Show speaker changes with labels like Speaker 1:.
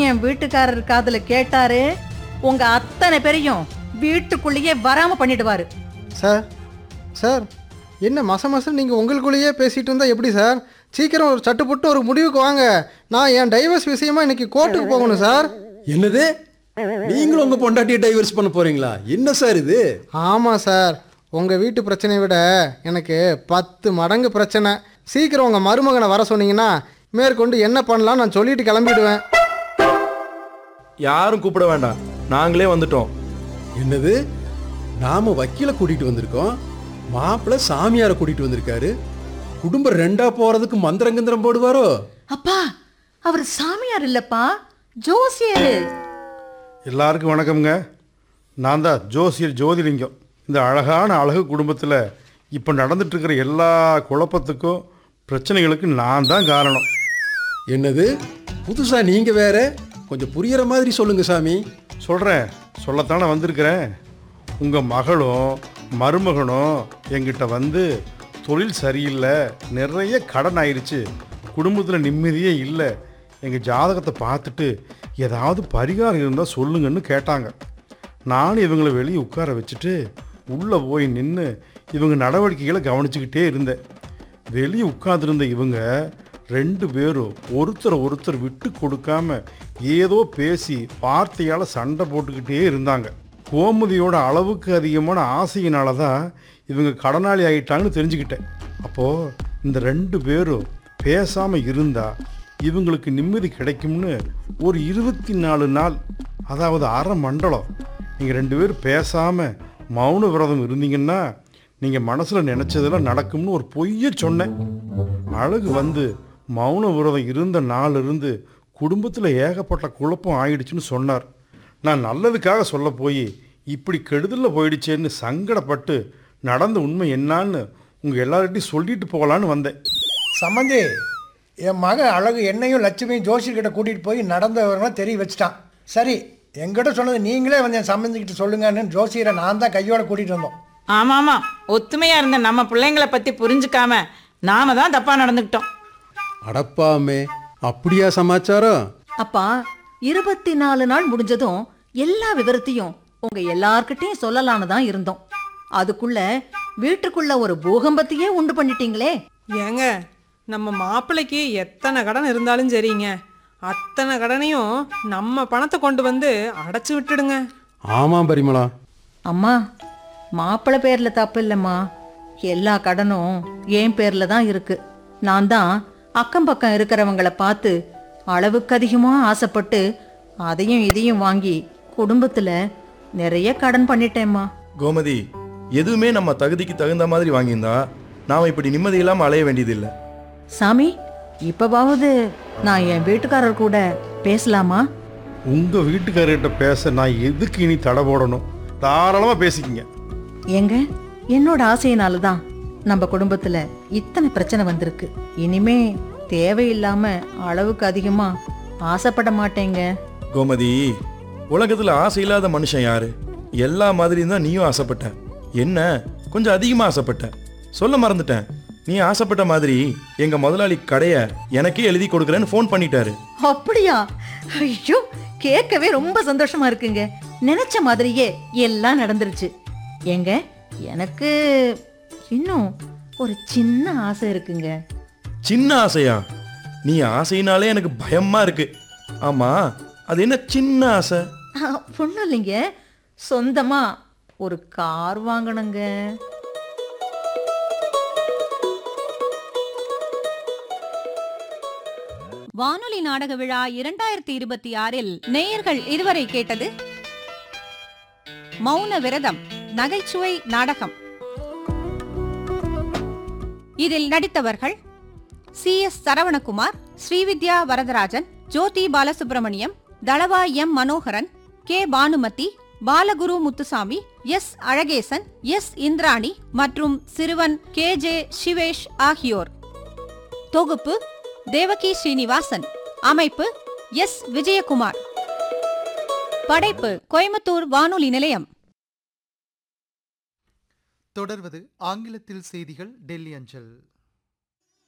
Speaker 1: என் வீட்டுக்காரர் காதுல கேட்டாரு உங்க அத்தனை பேரையும் வீட்டுக்குள்ளேயே வராம பண்ணிடுவாரு
Speaker 2: சார் சார் என்ன மச மசம் நீங்கள் உங்களுக்குள்ளேயே பேசிகிட்டு இருந்தால் எப்படி சார் சீக்கிரம் ஒரு சட்டு போட்டு ஒரு முடிவுக்கு வாங்க நான் என் டைவர்ஸ் விஷயமா இன்னைக்கு கோர்ட்டுக்கு போகணும் சார்
Speaker 3: என்னது நீங்களும் உங்க பொண்டாட்டியை டைவர்ஸ் பண்ண போறீங்களா என்ன சார் இது
Speaker 2: ஆமாம் சார் உங்கள் வீட்டு பிரச்சனையை விட எனக்கு பத்து மடங்கு பிரச்சனை சீக்கிரம் உங்கள் மருமகனை வர சொன்னீங்கன்னா மேற்கொண்டு என்ன பண்ணலாம் நான் சொல்லிட்டு கிளம்பிடுவேன்
Speaker 4: யாரும் கூப்பிட வேண்டாம் நாங்களே வந்துட்டோம்
Speaker 3: என்னது நாம வக்கீல கூட்டிட்டு வந்திருக்கோம் மாப்பிள்ளை சாமியாரை கூட்டிட்டு வந்திருக்காரு குடும்பம் ரெண்டா போறதுக்கு மந்திரங்கந்திரம் போடுவாரோ
Speaker 1: அப்பா அவர் சாமியார் இல்லப்பா ஜோசியரு
Speaker 5: எல்லாருக்கும் வணக்கம்ங்க நான் தான் ஜோசியர் ஜோதிலிங்கம் இந்த அழகான அழகு குடும்பத்தில் இப்போ நடந்துட்டுருக்கிற எல்லா குழப்பத்துக்கும் பிரச்சனைகளுக்கும் நான் தான் காரணம்
Speaker 3: என்னது புதுசா நீங்க வேற கொஞ்சம் புரியற மாதிரி சொல்லுங்க சாமி
Speaker 5: சொல்கிறேன் சொல்லத்தானே வந்திருக்கிறேன் உங்கள் மகளும் மருமகனும் எங்கிட்ட வந்து தொழில் சரியில்லை நிறைய கடன் ஆயிடுச்சு குடும்பத்தில் நிம்மதியே இல்லை எங்கள் ஜாதகத்தை பார்த்துட்டு ஏதாவது பரிகாரம் இருந்தால் சொல்லுங்கன்னு கேட்டாங்க நானும் இவங்களை வெளியே உட்கார வச்சுட்டு உள்ளே போய் நின்று இவங்க நடவடிக்கைகளை கவனிச்சுக்கிட்டே இருந்தேன் வெளியே உட்கார்ந்திருந்த இவங்க ரெண்டு பேரும் ஒருத்தர் ஒருத்தர் விட்டு கொடுக்காம ஏதோ பேசி வார்த்தையால் சண்டை போட்டுக்கிட்டே இருந்தாங்க கோமதியோட அளவுக்கு அதிகமான ஆசையினால தான் இவங்க கடனாளி ஆயிட்டாங்கன்னு தெரிஞ்சுக்கிட்டேன் அப்போது இந்த ரெண்டு பேரும் பேசாமல் இருந்தா இவங்களுக்கு நிம்மதி கிடைக்கும்னு ஒரு இருபத்தி நாலு நாள் அதாவது அரை மண்டலம் நீங்கள் ரெண்டு பேரும் பேசாமல் மௌன விரதம் இருந்தீங்கன்னா நீங்கள் மனசில் நினச்சதெல்லாம் நடக்கும்னு ஒரு பொய்யை சொன்னேன் அழகு வந்து மௌன விரதம் இருந்த நாள் இருந்து குடும்பத்தில் ஏகப்பட்ட குழப்பம் ஆயிடுச்சுன்னு சொன்னார் நான் நல்லதுக்காக சொல்ல போய் இப்படி கெடுதலில் போயிடுச்சேன்னு சங்கடப்பட்டு நடந்த உண்மை என்னான்னு உங்கள் எல்லார்கிட்டையும் சொல்லிட்டு போகலான்னு வந்தேன்
Speaker 6: சம்மந்தி என் மகன் அழகு என்னையும் லட்சுமியும் ஜோசியர்கிட்ட கூட்டிகிட்டு போய் நடந்த விவரம்லாம் தெரிய வச்சுட்டான் சரி என்கிட்ட சொன்னது நீங்களே வந்து என் சம்மந்திக்கிட்ட சொல்லுங்கன்னு ஜோசியரை நான் தான் கையோட கூட்டிகிட்டு வந்தோம்
Speaker 7: ஆமா ஆமா ஒத்துமையா இருந்த நம்ம பிள்ளைங்கள பத்தி புரிஞ்சுக்காம நாம தான் தப்பா நடந்துக்கிட்டோம்
Speaker 3: அடப்பாமே அப்படியா சமாச்சாரம்
Speaker 1: அப்பா இருபத்தி நாலு நாள் முடிஞ்சதும் எல்லா விவரத்தையும் உங்க எல்லார்கிட்டயும் சொல்லலான்னு தான் இருந்தோம் அதுக்குள்ள வீட்டுக்குள்ள ஒரு பூகம்பத்தையே உண்டு பண்ணிட்டீங்களே
Speaker 8: ஏங்க நம்ம மாப்பிள்ளைக்கு எத்தனை கடன் இருந்தாலும் சரிங்க அத்தனை கடனையும் நம்ம பணத்தை கொண்டு வந்து அடைச்சு விட்டுடுங்க
Speaker 3: ஆமாம் பரிமளா
Speaker 1: அம்மா மாப்பிள்ளை பேர்ல தப்பு இல்லைம்மா எல்லா கடனும் என் பேர்ல தான் இருக்கு நான் தான் அக்கம் பக்கம் இருக்கிறவங்கள பார்த்து அளவுக்கு அதிகமா ஆசைப்பட்டு அதையும் இதையும் வாங்கி குடும்பத்துல நிறைய கடன் பண்ணிட்டேம்மா
Speaker 4: கோமதி எதுவுமே நம்ம தகுதிக்கு தகுந்த மாதிரி வாங்கியிருந்தா நாம் இப்படி நிம்மதி இல்லாமல் அலைய வேண்டியதில்லை
Speaker 1: சாமி இப்பவாவது நான் என் வீட்டுக்காரர் கூட பேசலாமா
Speaker 5: உங்கள் வீட்டுக்காரர்கிட்ட பேச நான் எதுக்கு இனி தடை போடணும் தாராளமாக பேசிக்கிங்க
Speaker 1: ஏங்க என்னோட ஆசையினால தான் நம்ம குடும்பத்துல இத்தனை பிரச்சனை வந்திருக்கு இனிமே தேவையில்லாம அளவுக்கு அதிகமா ஆசைப்பட மாட்டேங்க
Speaker 4: கோமதி உலகத்தில் ஆசை இல்லாத மனுஷன் யாரு எல்லா மாதிரியும் தான் நீயும் ஆசைப்பட்ட என்ன கொஞ்சம் அதிகமாக ஆசைப்பட்ட சொல்ல மறந்துட்டேன் நீ ஆசைப்பட்ட மாதிரி எங்க முதலாளி கடையை எனக்கே எழுதி கொடுக்குறேன்னு ஃபோன் பண்ணிட்டாரு
Speaker 1: அப்படியா ஐயோ கேட்கவே ரொம்ப சந்தோஷமா இருக்குங்க நினைச்ச மாதிரியே எல்லாம் நடந்துருச்சு ஏங்க எனக்கு இன்னும் ஒரு சின்ன ஆசை இருக்குங்க
Speaker 4: சின்ன ஆசையா நீ ஆசையினாலே எனக்கு பயமா இருக்கு ஆமா அது என்ன சின்ன ஆசை
Speaker 1: ஒன்றும் இல்லைங்க சொந்தமா ஒரு கார் வாங்கணுங்க
Speaker 9: வானொலி நாடக விழா இரண்டாயிரத்தி இருபத்தி ஆறில் நேயர்கள் இதுவரை கேட்டது மௌன விரதம் நகைச்சுவை நாடகம் இதில் நடித்தவர்கள் சி எஸ் சரவணகுமார் ஸ்ரீவித்யா வரதராஜன் ஜோதி பாலசுப்ரமணியம் தளவா M Manoharan K Bhanumathi Balaguru Muthusamy S Azhagesan S Indrani மற்றும் சிறுவன் கே ஜே சிவேஷ் ஆகியோர் தொகுப்பு தேவகி ஸ்ரீனிவாசன் அமைப்பு எஸ் விஜயகுமார் படைப்பு கோயம்புத்தூர் வானொலி நிலையம்
Speaker 10: தொடர்வது ஆங்கிலத்தில் செய்திகள் டெல்லி அஞ்சல்